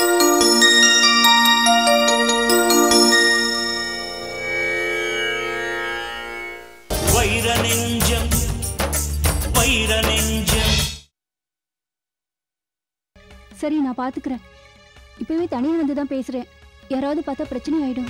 வைர நெஞ்சம் வைர நெஞ்சம் சரி நான் பாத்துக்கிறேன் இப்பவே தனியா வந்து தான் பேசுறேன் யாராவது பார்த்தா பிரச்சனை ஆயிடும்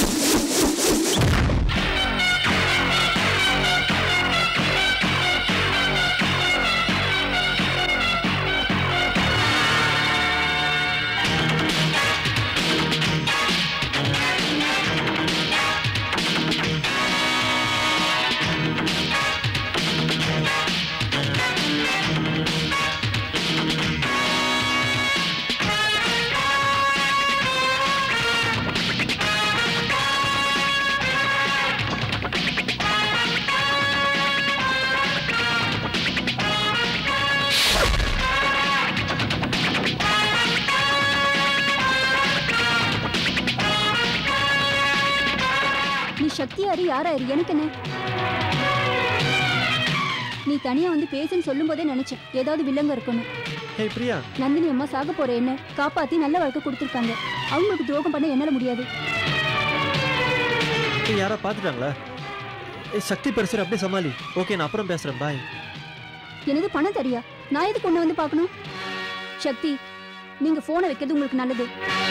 நீ சக்தியாரு யாராரு எனக்கு என்ன நீ தனியா வந்து பேசுன்னு சொல்லும் போதே நினைச்சேன் ஏதாவது வில்லங்க இருக்கணும் ஹே பிரியா நந்தினி அம்மா சாக போற என்ன காப்பாத்தி நல்ல வாழ்க்கை கொடுத்துருக்காங்க அவங்களுக்கு துரோகம் பண்ண என்னால முடியாது ஏய், யாரா பார்த்துட்டாங்களா ஏய் சக்தி பெருசர் அப்படியே சமாளி ஓகே நான் அப்புறம் பேசுறேன் பாய் எனது பணம் தரியா நான் எதுக்கு ஒண்ணு வந்து பார்க்கணும் சக்தி நீங்க போனை வைக்கிறது உங்களுக்கு நல்லது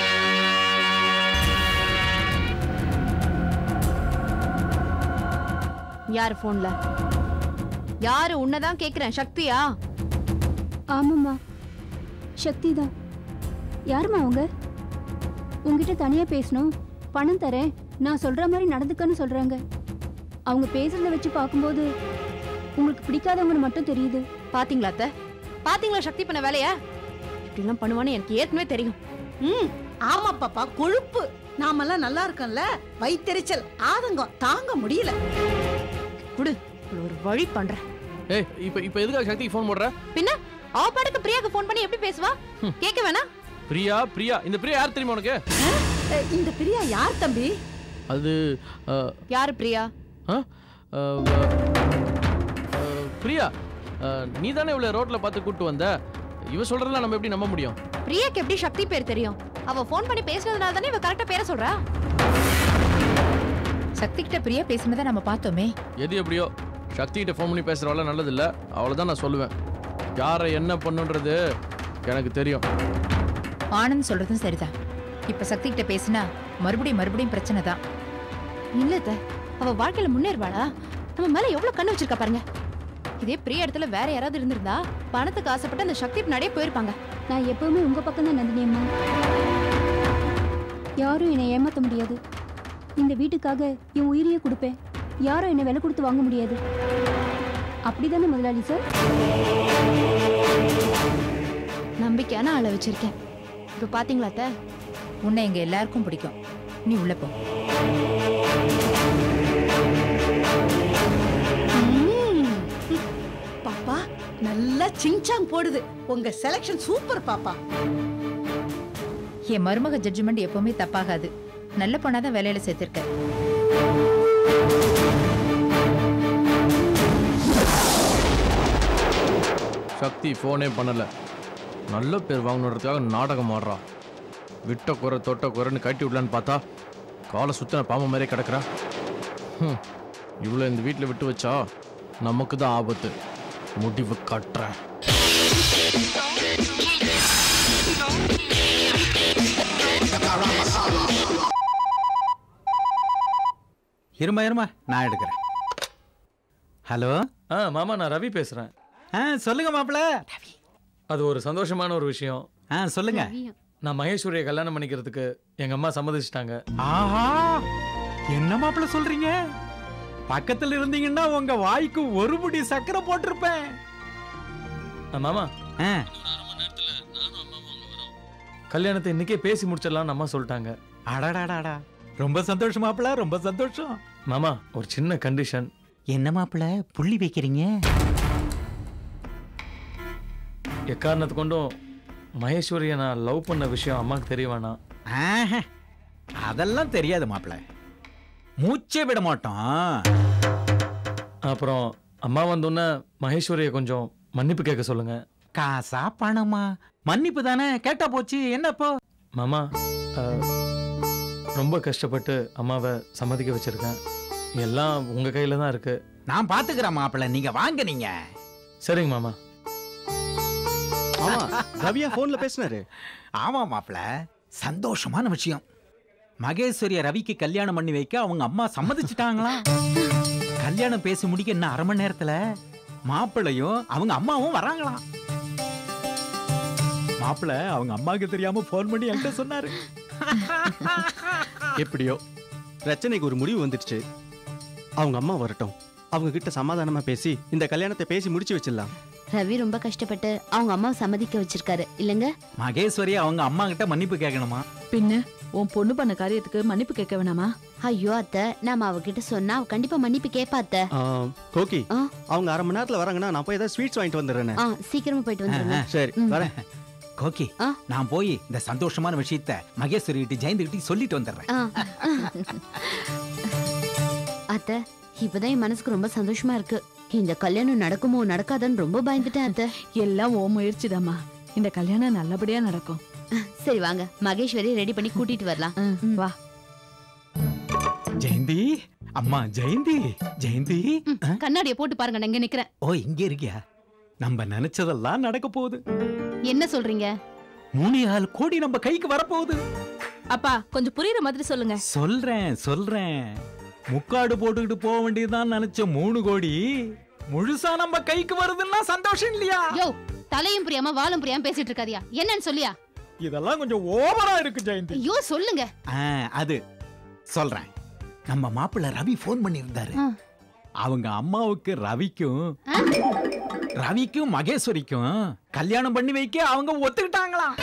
யார் போன்ல யாரு உன்னதான் கேக்குறேன் சக்தியா ஆமாம்மா சக்தி தான் யாரும்மா அவங்க உங்ககிட்ட தனியா பேசணும் பணம் தரேன் நான் சொல்ற மாதிரி நடந்துக்கன்னு சொல்றாங்க அவங்க பேசுறத வச்சு பார்க்கும்போது உங்களுக்கு பிடிக்காதவங்கன்னு மட்டும் தெரியுது பாத்தீங்களா அத்தை பாத்தீங்களா சக்தி பண்ண வேலையா இப்படி எல்லாம் பண்ணுவான்னு எனக்கு ஏற்கனவே தெரியும் ம் ஆமா பாப்பா கொழுப்பு நாமெல்லாம் நல்லா இருக்கோம்ல வயித்தெரிச்சல் ஆதங்கம் தாங்க முடியல குடு இவ்வளவு ஒரு வழி பண்றேன் ஏய் இப்போ இப்போ எதுக்காக சக்திக்கு ஃபோன் போடுற பின்ன அவ பாட்டுக்கு பிரியாக்கு ஃபோன் பண்ணி எப்படி பேசுவா கேட்க வேணா பிரியா பிரியா இந்த பிரியா யார் தெரியுமா உனக்கு அஹ், இந்த பிரியா யார் தம்பி அது அஹ், யாரு பிரியா ஆ? அஹ், அஹ், பிரியா நீ தானே இவ்வளோ ரோட்டில் பார்த்து கூட்டு வந்த இவ சொல்றதெல்லாம் நம்ம எப்படி நம்ப முடியும் பிரியாக்கு எப்படி சக்தி பேர் தெரியும் அவ ஃபோன் பண்ணி பேசுனதுனால தானே இவ கரெக்டா பேர சொல்றா சக்தி கிட்ட பிரியா பேசினதை நம்ம பார்த்தோமே எது எப்படியோ சக்தி கிட்ட ஃபோன் பண்ணி பேசுகிறவள நல்லதில்ல அவளை தான் நான் சொல்லுவேன் யாரை என்ன பண்ணுன்றது எனக்கு தெரியும் ஆனந்த் சொல்றதும் சரிதான் இப்ப சக்தி கிட்ட பேசினா மறுபடியும் மறுபடியும் பிரச்சனை தான் இல்ல அத்தை, அவ வாழ்க்கையில முன்னேறுவாளா நம்ம மேல எவ்வளவு கண்ணு வச்சிருக்கா பாருங்க இதே பிரியா இடத்துல வேற யாராவது இருந்திருந்தா பணத்துக்கு ஆசைப்பட்டு அந்த சக்தி பின்னாடியே போயிருப்பாங்க நான் எப்பவுமே உங்க பக்கம் தான் நந்தினி அம்மா யாரும் என்னை ஏமாத்த முடியாது இந்த வீட்டுக்காக என் உயிரையே கொடுப்பேன் யாரும் என்னை விலை கொடுத்து வாங்க முடியாது அப்படிதானே முதலாளி சார் நம்பிக்கையான ஆளை வச்சிருக்கேன் இப்ப பாத்தீங்களா அத்தை உன்னை எங்க எல்லாருக்கும் பிடிக்கும் நீ உள்ள போ ம். பாப்பா நல்லா சிங்சாங் போடுது உங்க செலக்ஷன் சூப்பர் பாப்பா என் மருமக ஜட்ஜ்மெண்ட் எப்பவுமே தப்பாகாது நல்ல பொண்ணாதான் வேலையில சேர்த்திருக்க சக்தி ஃபோனே பண்ணலை நல்ல பேர் வாங்கணுன்றதுக்காக நாடகம் ஆடுறா விட்ட குறை தொட்ட குறைன்னு கட்டி விடலான்னு பார்த்தா காலை சுத்தின பாம்பு மாதிரியே கிடக்குறா ஹம், இவ்வளோ இந்த வீட்டில் விட்டு வச்சா நமக்கு தான் ஆபத்து முடிவு கட்டுறேன் இருமா இருமா நான் எடுக்கிறேன் ஹலோ ஆ மாமா நான் ரவி பேசுறேன் ஆ சொல்லுங்க மாப்பிள அது ஒரு சந்தோஷமான ஒரு விஷயம் ஆ சொல்லுங்க நான் மகேஸ்வரியை கல்யாணம் பண்ணிக்கிறதுக்கு எங்க அம்மா சம்மதிச்சிட்டாங்க ஆஹா என்ன மாப்பிள சொல்றீங்க பக்கத்துல இருந்தீங்கன்னா உங்க வாய்க்கு ஒரு முடி சக்கரை போட்டிருப்பேன் ஆ, மாமா ஆ, கல்யாணத்தை இன்னைக்கே பேசி முடிச்சிடலாம்னு அம்மா சொல்லிட்டாங்க அடடாடாடா ரொம்ப சந்தோஷம் மாப்பிள ரொம்ப சந்தோஷம் மாமா ஒரு சின்ன கண்டிஷன் என்ன மாப்பிள புள்ளி வைக்கிறீங்க எக்காரணத்து கொண்டும் மகேஸ்வரியை நான் லவ் பண்ண விஷயம் அம்மாக்கு தெரிய வேணாம் ஆஹா, அதெல்லாம் தெரியாது மாப்பிள மூச்சே விட மாட்டோம் அப்புறம் அம்மா வந்தோன்னே மகேஸ்வரியை கொஞ்சம் மன்னிப்பு கேட்க சொல்லுங்க காசா பணமா மன்னிப்பு தானே கேட்டா போச்சு என்னப்போ மாமா அஹ், ரொம்ப கஷ்டப்பட்டு அம்மாவை சம்மதிக்க வச்சிருக்கேன் எல்லாம் உங்க கையில தான் இருக்கு நான் பாத்துக்கிறேன் மாப்பிள்ள நீங்க வாங்க நீங்க சரிங்க மாமா ஆமா ரவியா போன்ல பேசினாரு ஆமா மாப்பிள்ள சந்தோஷமான விஷயம் மகேஸ்வரிய ரவிக்கு கல்யாணம் பண்ணி வைக்க அவங்க அம்மா சம்மதிச்சிட்டாங்களா கல்யாணம் பேசி முடிக்க இன்னும் அரை மணி நேரத்துல மாப்பிள்ளையும் அவங்க அம்மாவும் வராங்களாம் மாப்பிள்ள அவங்க அம்மாக்கு தெரியாம போன் பண்ணி என்கிட்ட சொன்னாரு எப்படியோ பிரச்சனைக்கு ஒரு முடிவு வந்துடுச்சு அவங்க அம்மா வரட்டும் அவங்க கிட்ட சமாதானமா பேசி இந்த கல்யாணத்தை பேசி முடிச்சு வச்சிடலாம் ரவி ரொம்ப கஷ்டப்பட்டு அவங்க அம்மாவை சம்மதிக்க வச்சிருக்காரு இல்லைங்க மகேஸ்வரி அவங்க அம்மா கிட்ட மன்னிப்பு கேட்கணுமா பின்ன உன் பொண்ணு பண்ண காரியத்துக்கு மன்னிப்பு கேட்க வேணாமா ஐயோ அத்தை நாம அவகிட்ட சொன்னா அவ கண்டிப்பா மன்னிப்பு கேப்பா அத்தை ஆ, கோகி ஆ. அவங்க அரை மணி நேரத்துல வராங்கன்னா நான் போய் ஏதாவது ஸ்வீட்ஸ் வாங்கிட்டு வந்துடுறேன் ஆ சீக்கிரமா போயிட்டு வந்துருங்க சரி ம். வரேன் கோகி ஆ. நான் போய் இந்த சந்தோஷமான விஷயத்த மகேஸ்வரி கிட்ட ஜெயந்தி கிட்ட சொல்லிட்டு வந்துடுறேன் ஆ. அத்தை இப்பதான் என் மனசுக்கு ரொம்ப சந்தோஷமா இருக்கு இந்த கல்யாணம் நடக்குமோ நடக்காதன்னு ரொம்ப பயந்துட்டேன் அத்தை எல்லாம் ஓ முயற்சிதாம்மா இந்த கல்யாணம் நல்லபடியா நடக்கும் சரி வாங்க மகேஸ்வரி ரெடி பண்ணி கூட்டிட்டு வரலாம் ம், வா ஜெயந்தி அம்மா ஜெயந்தி ஜெயந்தி கண்ணாடியை போட்டு பாருங்க நான் இங்க நிக்கிறேன் ஓ இங்க இருக்கியா நம்ம நினைச்சதெல்லாம் நடக்க போகுது என்ன சொல்றீங்க மூணே ஆள் கோடி நம்ம கைக்கு வரப்போகுது அப்பா கொஞ்சம் புரியுற மாதிரி சொல்லுங்க சொல்றேன் சொல்றேன் முக்காடு போட்டுக்கிட்டு போக வேண்டியதுதான் நினைச்ச மூணு கோடி முழுசா நம்ம கைக்கு வருதுன்னா சந்தோஷம் இல்லையா யோ தலையும் புரியாம வாலும் புரியாம பேசிட்டு இருக்காதியா என்னன்னு சொல்லியா இதெல்லாம் கொஞ்சம் ஓவரா இருக்கு ஜெயந்தி ஐயோ சொல்லுங்க அது சொல்றேன் நம்ம மாப்பிள்ள ரவி ஃபோன் பண்ணியிருந்தாரு ஆ. அவங்க அம்மாவுக்கு ரவிக்கும் ரவிக்கும் மகேஸ்வரிக்கும் கல்யாணம் பண்ணி வைக்க அவங்க ஒத்துக்கிட்டாங்களாம்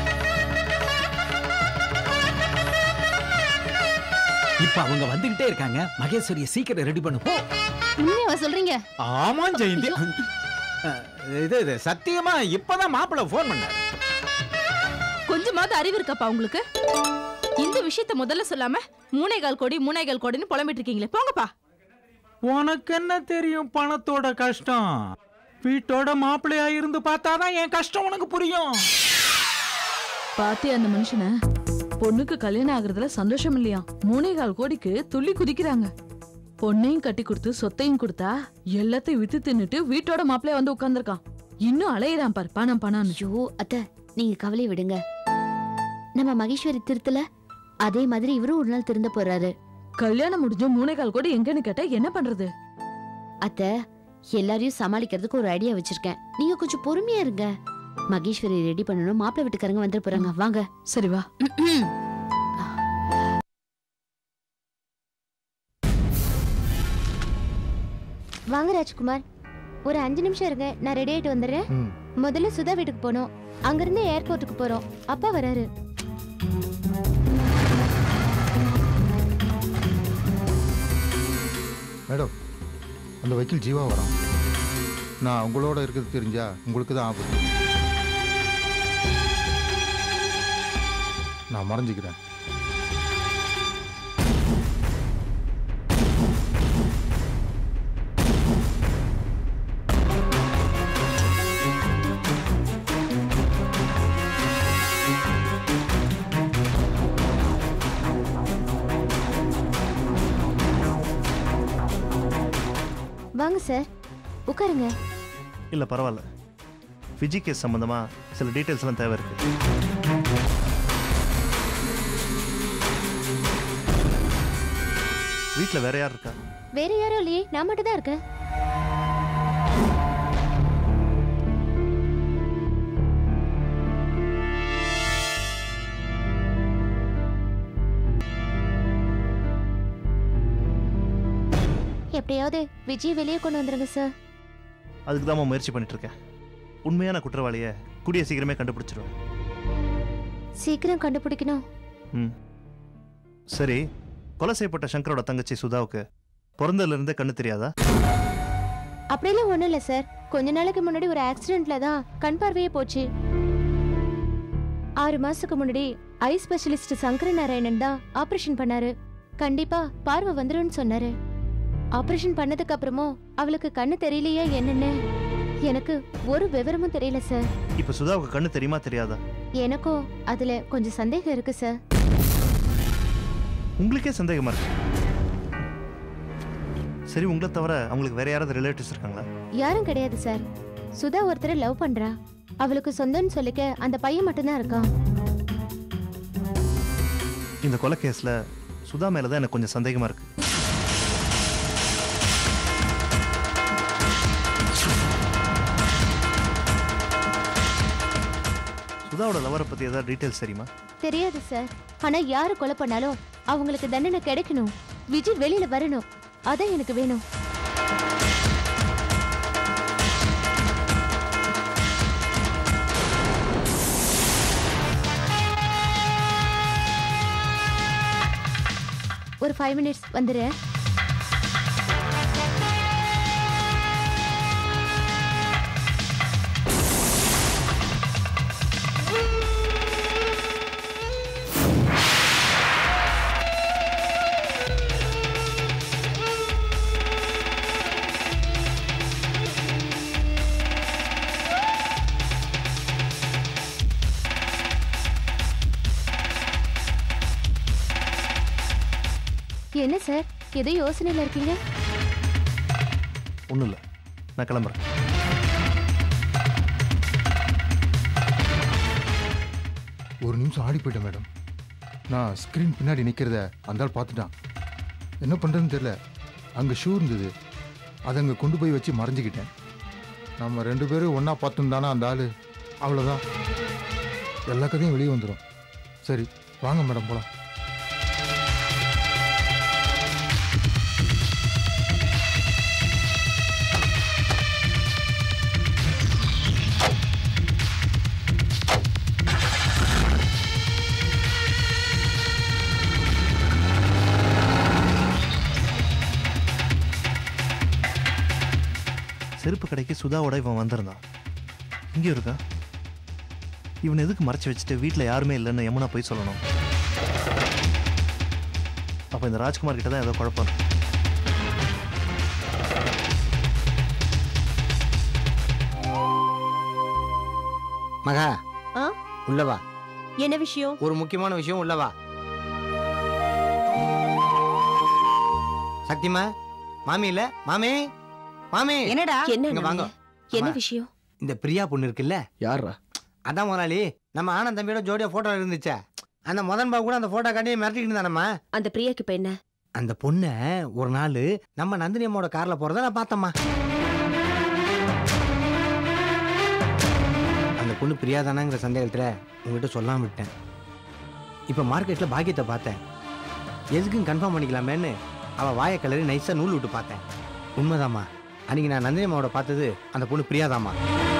இப்ப அவங்க வந்துகிட்டே இருக்காங்க மகேஸ்வரிய சீக்கிரம் ரெடி பண்ணு போ உண்மையாவா சொல்றீங்க ஆமா ஜெயந்தி அஹ், இது இது சத்தியமா இப்பதான் மாப்பிள்ள ஃபோன் பண்ணாரு கொஞ்சமாவது அறிவு இருக்காப்பா உங்களுக்கு இந்த விஷயத்த முதல்ல சொல்லாம மூணைகால் கோடி மூணைகால் கோடின்னு புலம்பிட்டு இருக்கீங்களே போங்கப்பா உனக்கு என்ன தெரியும் பணத்தோட கஷ்டம் வீட்டோட மாப்பிள்ளையா இருந்து பார்த்தாதான் என் கஷ்டம் உனக்கு புரியும் பாத்தியா அந்த மனுஷனை பொண்ணுக்கு கல்யாணம் ஆகுறதுல சந்தோஷம் இல்லையா மூணே கால் கோடிக்கு துள்ளி குதிக்கிறாங்க பொண்ணையும் கட்டி கொடுத்து சொத்தையும் கொடுத்தா எல்லாத்தையும் வித்து தின்னுட்டு வீட்டோட மாப்பிள்ளைய வந்து உட்கார்ந்திருக்கான் இன்னும் அலையிறான் பார் பணம் பணம் ஐயோ அத்தை நீங்க கவலை விடுங்க நம்ம மகேஸ்வரி திருத்தல அதே மாதிரி இவரும் ஒரு நாள் திருந்த போறாரு கல்யாணம் முடிஞ்ச மூணே கால் கோடி எங்கன்னு கேட்டா என்ன பண்றது அத்தை எல்லாரையும் சமாளிக்கிறதுக்கு ஒரு ஐடியா வச்சிருக்கேன் நீங்க கொஞ்சம் பொறுமையா இருங்க மகேஸ்வரி ரெடி பண்ணணும் மாப்பிள்ளை வீட்டுக்காரங்க வந்துட்டு போறாங்க வாங்க சரி வா வாங்க ராஜ்குமார் ஒரு அஞ்சு நிமிஷம் இருங்க நான் ரெடி ஆயிட்டு வந்துடுறேன் ம். முதல்ல சுதா வீட்டுக்கு போனோம் அங்கிருந்து ஏர்போர்ட்டுக்கு போறோம் அப்பா வராரு மேடம் அந்த வக்கீல் ஜீவா வரான் நான் உங்களோட இருக்கிறது தெரிஞ்சா உங்களுக்கு தான் ஆபத்து நான் மறைஞ்சிக்கிறேன் வாங்க சார் உட்காருங்க இல்லை பரவாயில்ல ஃபிஜி கேஸ் சம்மந்தமாக சில டீட்டெயில்ஸ்லாம் தேவை இருக்கு வீட்டில் வேற யார் இருக்கா வேற யாரும் இல்லையே நான் மட்டும் தான் இருக்கேன் எப்படியாவது விஜய் வெளியே கொண்டு வந்துருங்க சார் அதுக்கு தான் முயற்சி பண்ணிட்டு இருக்கேன் உண்மையான குற்றவாளியை கூடிய சீக்கிரமே கண்டுபிடிச்சிருவேன் சீக்கிரம் கண்டுபிடிக்கணும் ம் சரி கொலை செய்யப்பட்ட சங்கரோட தங்கச்சி சுதாவுக்கு பிறந்ததுலேருந்தே கண்ணு தெரியாதா அப்படியெல்லாம் ஒண்ணும் இல்ல சார் கொஞ்ச நாளைக்கு முன்னாடி ஒரு ஆக்சிடென்ட்ல தான் கண் பார்வையே போச்சு ஆறு மாசத்துக்கு முன்னாடி ஐ ஸ்பெஷலிஸ்ட் சங்கர நாராயணன் தான் ஆபரேஷன் பண்ணாரு கண்டிப்பா பார்வை வந்துரும்னு சொன்னாரு ஆபரேஷன் பண்ணதுக்கு அப்புறமும் அவளுக்கு கண்ணு தெரியலையே என்னன்னு எனக்கு ஒரு விவரமும் தெரியல சார் இப்போ சுதாவுக்கு கண்ணு தெரியுமா தெரியாதா எனக்கும் அதுல கொஞ்சம் சந்தேகம் இருக்கு சார் உங்களுக்கே சந்தேகமா இருக்கு சரி உங்களை தவிர அவங்களுக்கு வேற யாராவது ரிலேட்டிவ்ஸ் இருக்காங்களா யாரும் கிடையாது சார் சுதா ஒருத்தரை லவ் பண்றா அவளுக்கு சொந்தம்னு சொல்லிக்க அந்த பையன் மட்டும்தான் இருக்கான் இந்த கொலை கேஸ்ல சுதா மேல தான் எனக்கு கொஞ்சம் சந்தேகமா இருக்கு சுதாவோட லவரை பத்தி ஏதாவது டீட்டெயில்ஸ் தெரியுமா தெரியாது சார் ஆனா யாரு கொலை பண்ணாலும் அவங்களுக்கு தண்டனை கிடைக்கணும் விஜய் வெளியில வரணும் அதான் எனக்கு வேணும் ஒரு ஃபைவ் மினிட்ஸ் வந்துடுறேன் என்ன சார் ஏதோ யோசனையில இருக்கீங்க ஒன்றும் இல்லை நான் கிளம்புறேன் ஒரு நிமிஷம் ஆடி போயிட்டேன் மேடம் நான் ஸ்க்ரீன் பின்னாடி நிற்கிறத அந்த ஆள் பார்த்துட்டான் என்ன பண்ணுறதுன்னு தெரியல அங்கே ஷூ இருந்தது அதை அங்கே கொண்டு போய் வச்சு மறைஞ்சிக்கிட்டேன் நம்ம ரெண்டு பேரும் ஒன்றா பார்த்துருந்தானா அந்த ஆள் அவ்வளோதான் எல்லா கதையும் வெளியே வந்துடும் சரி வாங்க மேடம் போகலாம் செருப்பு கடைக்கு சுதாவோட இவன் வந்திருந்தான் இங்கே இருக்கா இவன் எதுக்கு மறைச்சு வச்சுட்டு வீட்டில் யாருமே இல்லைன்னு யமுனா போய் சொல்லணும் அப்போ இந்த ராஜ்குமார் கிட்ட தான் ஏதோ குழப்பம் இருக்கு. மகா ஆ உள்ளவா என்ன விஷயம் ஒரு முக்கியமான விஷயம் உள்ளவா சக்திமா மாமி இல்ல மாமி மாமி என்னடா? என்ன இங்க வாங்க என்ன ஆமா. விஷயம் இந்த பிரியா பொண்ணு இருக்குல்ல யாரா அதான் முதலாளி நம்ம ஆனந்த் தம்பியோட ஜோடியா போட்டோ இருந்துச்சே அந்த மதன் பாபு கூட அந்த போட்டோ காட்டி மிரட்டிட்டு இருந்தானம்மா அந்த பிரியாக்கு இப்ப என்ன அந்த பொண்ணை ஒரு நாள் நம்ம நந்தினி அம்மாவோட கார்ல போறத நான் பார்த்தம்மா அந்த பொண்ணு பிரியா தானாங்கிற சந்தேகத்துல உங்ககிட்ட சொல்லாம விட்டேன் இப்ப மார்க்கெட்ல பாக்கியத்தை பார்த்தேன் எதுக்கும் கன்ஃபார்ம் பண்ணிக்கலாமேன்னு அவ வாயை கலரி நைஸா நூல் விட்டு பார்த்தேன் உண்மைதாம்மா அன்னைக்கு நான் நந்தினி அம்மாவோட பார்த்தது அந்த பொண்ணு பிரியாதாம்மா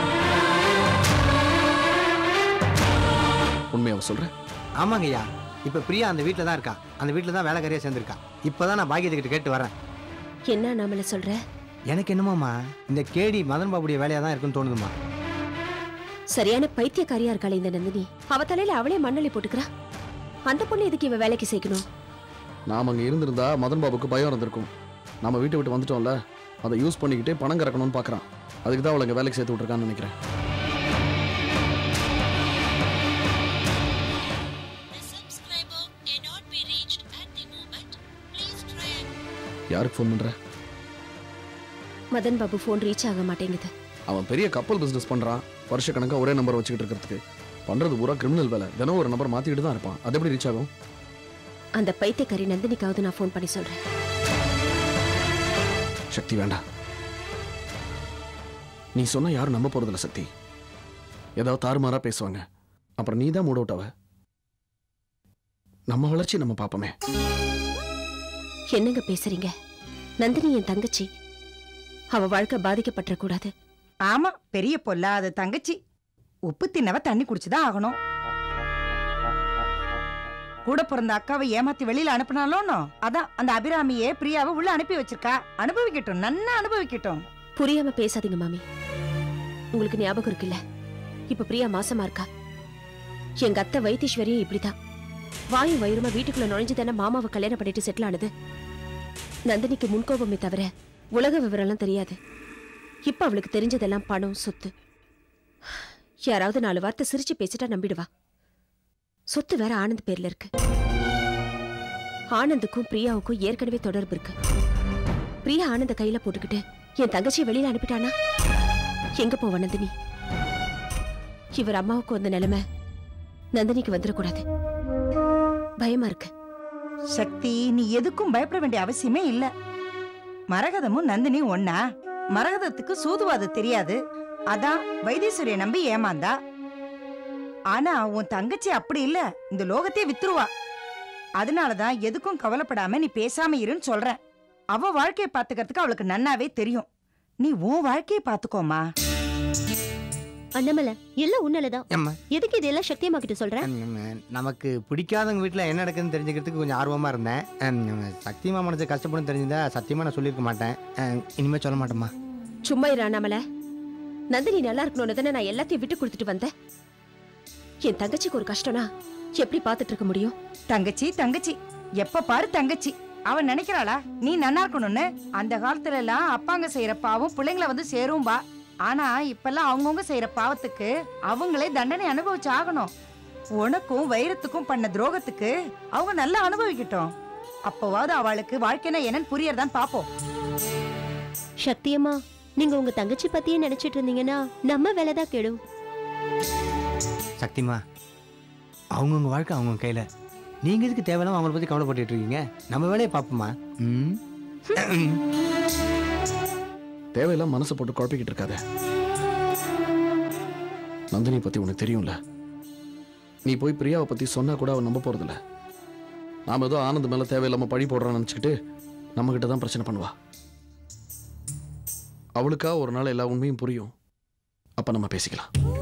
உண்மையாக சொல்கிறேன் ஆமாங்கய்யா இப்ப பிரியா அந்த வீட்டில் தான் இருக்கா அந்த வீட்டில் தான் வேலைக்காரியா சேர்ந்திருக்கா இப்பதான் நான் பாக்கியத்துக்கிட்ட கேட்டு வரேன் என்ன நாமல சொல்ற எனக்கு என்னமாம்மா இந்த கேடி மதன் பாபுடைய வேலையா தான் இருக்குன்னு தோணுதுமா சரியான பைத்தியக்காரியா இருக்காளே இந்த நந்தினி அவ தலையில அவளே மண்ணள்ளி போட்டுக்கிறா அந்த பொண்ணு எதுக்கு இவ வேலைக்கு சேர்க்கணும் நாம் அங்கே இருந்திருந்தா மதன் பாபுக்கு பயம் இருந்திருக்கும் நம்ம வீட்டை விட்டு வந்துட்டோம்ல அதை யூஸ் பண்ணிக்கிட்டே பணம் கறக்கணும்னு பார்க்குறான் அதுக்கு தான் அவளை இங்கே வேலைக்கு சேர்த்து விட்ருக்கான்னு நினைக்கிறேன் யாருக்கு ஃபோன் பண்ணுற மதன் பாபு போன் ரீச் ஆக மாட்டேங்குது அவன் பெரிய கப்பல் பிஸ்னஸ் பண்ணுறான் வருஷக்கணக்காக ஒரே நம்பர் வச்சுக்கிட்டு இருக்கிறதுக்கு பண்ணுறது பூரா கிரிமினல் வேலை தினம் ஒரு நம்பர் மாற்றிக்கிட்டு தான் இருப்பான் அது எப்படி ரீச் ஆகும் அந்த பைத்தியக்காரி நந்தினிக்காவது நான் ஃபோன் பண்ணி சொல்றேன் சக்தி வேண்டாம் நீ சொன்னா யாரும் நம்ப போறதில்ல சக்தி ஏதாவது தாறுமாறா பேசுவாங்க அப்புறம் நீ தான் மூட் அவுட் ஆவ நம்ம வளர்ச்சி நம்ம பார்ப்போமே என்னங்க பேசுறீங்க நந்தினி என் தங்கச்சி அவ வாழ்க்கை பாதிக்கப்பட்ட கூடாது ஆமா பெரிய பொல்லாத தங்கச்சி உப்பு தின்னவ தண்ணி குடிச்சுதான் ஆகணும் கூட பிறந்த அக்காவை ஏமாத்தி வெளியில அனுப்பினாலும் அதான் அந்த அபிராமியே பிரியாவை உள்ள அனுப்பி வச்சிருக்கா அனுபவிக்கட்டும் நன்னா அனுபவிக்கட்டும் புரியாம பேசாதீங்க மாமி உங்களுக்கு ஞாபகம் இருக்குல்ல இப்ப பிரியா மாசமா இருக்கா எங்க அத்தை வைத்தீஸ்வரியும் இப்படிதான் வாயும் வயிறுமா வீட்டுக்குள்ள நுழைஞ்சு தானே மாமாவை கல்யாணம் பண்ணிட்டு செட்டில் ஆனது நந்தினிக்கு முன்கோபமே தவிர உலக விவரம்லாம் தெரியாது இப்ப அவளுக்கு தெரிஞ்சதெல்லாம் பணம் சொத்து யாராவது நாலு வார்த்தை சிரிச்சு பேசிட்டா நம்பிடுவா சொத்து வேற ஆனந்த் பேர்ல இருக்கு ஆனந்துக்கும் பிரியாவுக்கும் ஏற்கனவே தொடர்பு இருக்கு பிரியா ஆனந்த கையில போட்டுக்கிட்டு என் தங்கச்சியை வெளியில அனுப்பிட்டானா எங்க போவ நந்தினி இவர் அம்மாவுக்கு வந்த நிலைமை நந்தினிக்கு வந்துடக்கூடாது பயமா இருக்கு சக்தி நீ எதுக்கும் பயப்பட வேண்டிய அவசியமே இல்ல மரகதமும் நந்தினியும் ஒன்னா மரகதத்துக்கு சூதுவாது தெரியாது அதான் வைத்தீஸ்வரிய நம்பி ஏமாந்தா ஆனா உன் தங்கச்சி அப்படி இல்ல இந்த லோகத்தையே வித்துருவா அதனாலதான் எதுக்கும் கவலைப்படாம நீ பேசாம இருன்னு சொல்றேன் அவ வாழ்க்கையை பாத்துக்கிறதுக்கு அவளுக்கு நன்னாவே தெரியும் நீ உன் வாழ்க்கையை பாத்துக்கோமா அண்ணாமலை எல்லாம் உன்னாலதான் ஏம்மா எதுக்கு இதெல்லாம் சக்தியம்மா கிட்ட சொல்றேன் ம், நமக்கு பிடிக்காதவங்க வீட்டில் என்ன நடக்குதுன்னு தெரிஞ்சுக்கிறதுக்கு கொஞ்சம் ஆர்வமாக இருந்தேன் ம், சத்தியமா மனசு கஷ்டப்படும் தெரிஞ்சிருந்தா சத்தியமா நான் சொல்லியிருக்க மாட்டேன் ம், இனிமே சொல்ல மாட்டேம்மா சும்மா இரு அண்ணாமலை நந்தினி நல்லா இருக்கணும்னு தானே நான் எல்லாத்தையும் விட்டு கொடுத்துட்டு வந்தேன் என் தங்கச்சிக்கு ஒரு கஷ்டம்னா எப்படி பார்த்துட்டு இருக்க முடியும் தங்கச்சி தங்கச்சி எப்ப பாரு தங்கச்சி அவ நினைக்கிறாளா நீ நன்னா இருக்கணும்னு அந்த காலத்துல எல்லாம் அப்பாங்க செய்யற பாவம் பிள்ளைங்கள வந்து சேரும்பா ஆனா இப்பெல்லாம் அவங்கவுங்க செய்யற பாவத்துக்கு அவங்களே தண்டனை அனுபவிச்சு ஆகணும் உனக்கும் வைரத்துக்கும் பண்ண துரோகத்துக்கு அவங்க நல்லா அனுபவிக்கட்டும் அப்போவாவது அவளுக்கு வாழ்க்கைனா என்னன்னு புரியறதான் பாப்போம் சக்தியம்மா நீங்க உங்க தங்கச்சி பத்தியே நினைச்சிட்டு இருந்தீங்கன்னா நம்ம வேலைதான் கெடும் சக்திமா அவங்கவுங்க வாழ்க்கை அவங்கவுங்க கையில் நீங்கள் எதுக்கு தேவையில்லாம அவங்கள பற்றி கவலைப்பட்டுட்டு இருக்கீங்க நம்ம வேலையை பார்ப்போமா ம் தேவையில்லாம் மனசை போட்டு குழப்பிக்கிட்டு இருக்காத நந்தினி பத்தி உனக்கு தெரியும்ல நீ போய் பிரியாவை பத்தி சொன்னா கூட அவன் நம்ப போறதில்ல நாம ஏதோ ஆனந்த் மேல தேவையில்லாம பழி போடுறான்னு நினச்சிக்கிட்டு நம்ம கிட்ட தான் பிரச்சனை பண்ணுவா அவளுக்கா ஒரு நாள் எல்லா உண்மையும் புரியும் அப்ப நம்ம பேசிக்கலாம்